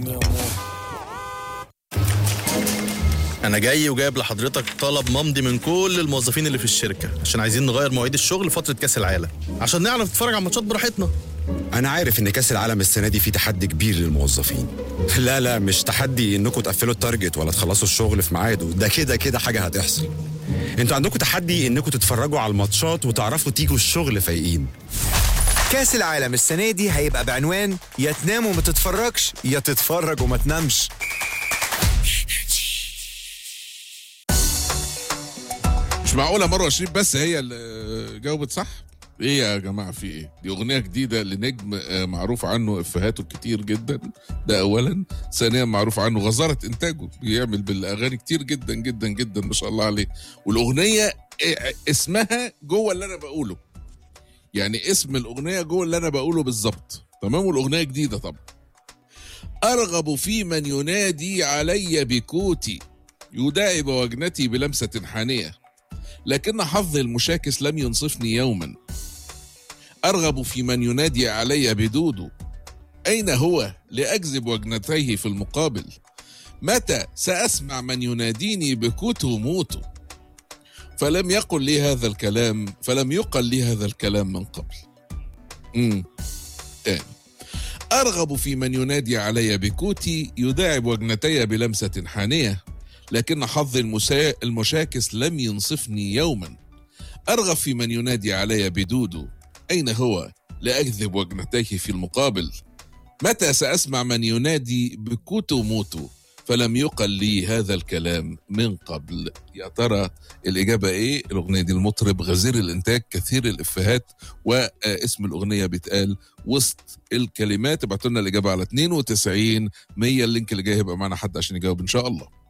يا مو انا جاي وجايب لحضرتك طلب ممضي من كل الموظفين اللي في الشركه عشان عايزين نغير مواعيد الشغل فتره كاس العالم عشان نعرف نتفرج على الماتشات براحتنا انا عارف ان كاس العالم السنه دي فيه تحدي كبير للموظفين لا لا مش تحدي انكم تقفلوا التارجت ولا تخلصوا الشغل في ميعاده ده كده كده حاجه هتحصل انتوا عندكم تحدي انكم تتفرجوا على الماتشات وتعرفوا تيجوا الشغل فايقين كاس العالم السنة دي هيبقى بعنوان يا تنام وما تتفرجش يا تتفرج وما تنامش مش معقولة مروة شريف بس هي اللي جاوبت صح؟ ايه يا جماعة في ايه؟ دي اغنية جديدة لنجم آه، معروف عنه افهاته كتير جدا ده اولا، ثانيا معروف عنه غزارة انتاجه بيعمل بالاغاني كتير جدا جدا جدا ما شاء الله عليه، والاغنية آه، اسمها جوه اللي انا بقوله. يعني اسم الاغنية جوه اللي انا بقوله بالظبط، تمام؟ والاغنية جديدة طبعا. ارغب في من ينادي علي بكوتي يداعب وجنتي بلمسة حانية لكن حظي المشاكس لم ينصفني يوما أرغب في من ينادي علي بدودو أين هو لأجذب وجنتيه في المقابل متى سأسمع من يناديني بكوتو موتو فلم يقل لي هذا الكلام فلم يقل لي هذا الكلام من قبل امم تاني أرغب في من ينادي علي بكوتي يداعب وجنتي بلمسة حانية لكن حظي المسا... المشاكس لم ينصفني يوما أرغب في من ينادي علي بدودو أين هو لأكذب وجنتيه في المقابل متى سأسمع من ينادي بكوتو موتو فلم يقل لي هذا الكلام من قبل يا ترى الإجابة إيه الأغنية دي المطرب غزير الإنتاج كثير الإفيهات واسم الأغنية بيتقال وسط الكلمات ابعتوا لنا الإجابة على 92 100 اللينك اللي جاي هيبقى معنا حد عشان يجاوب إن شاء الله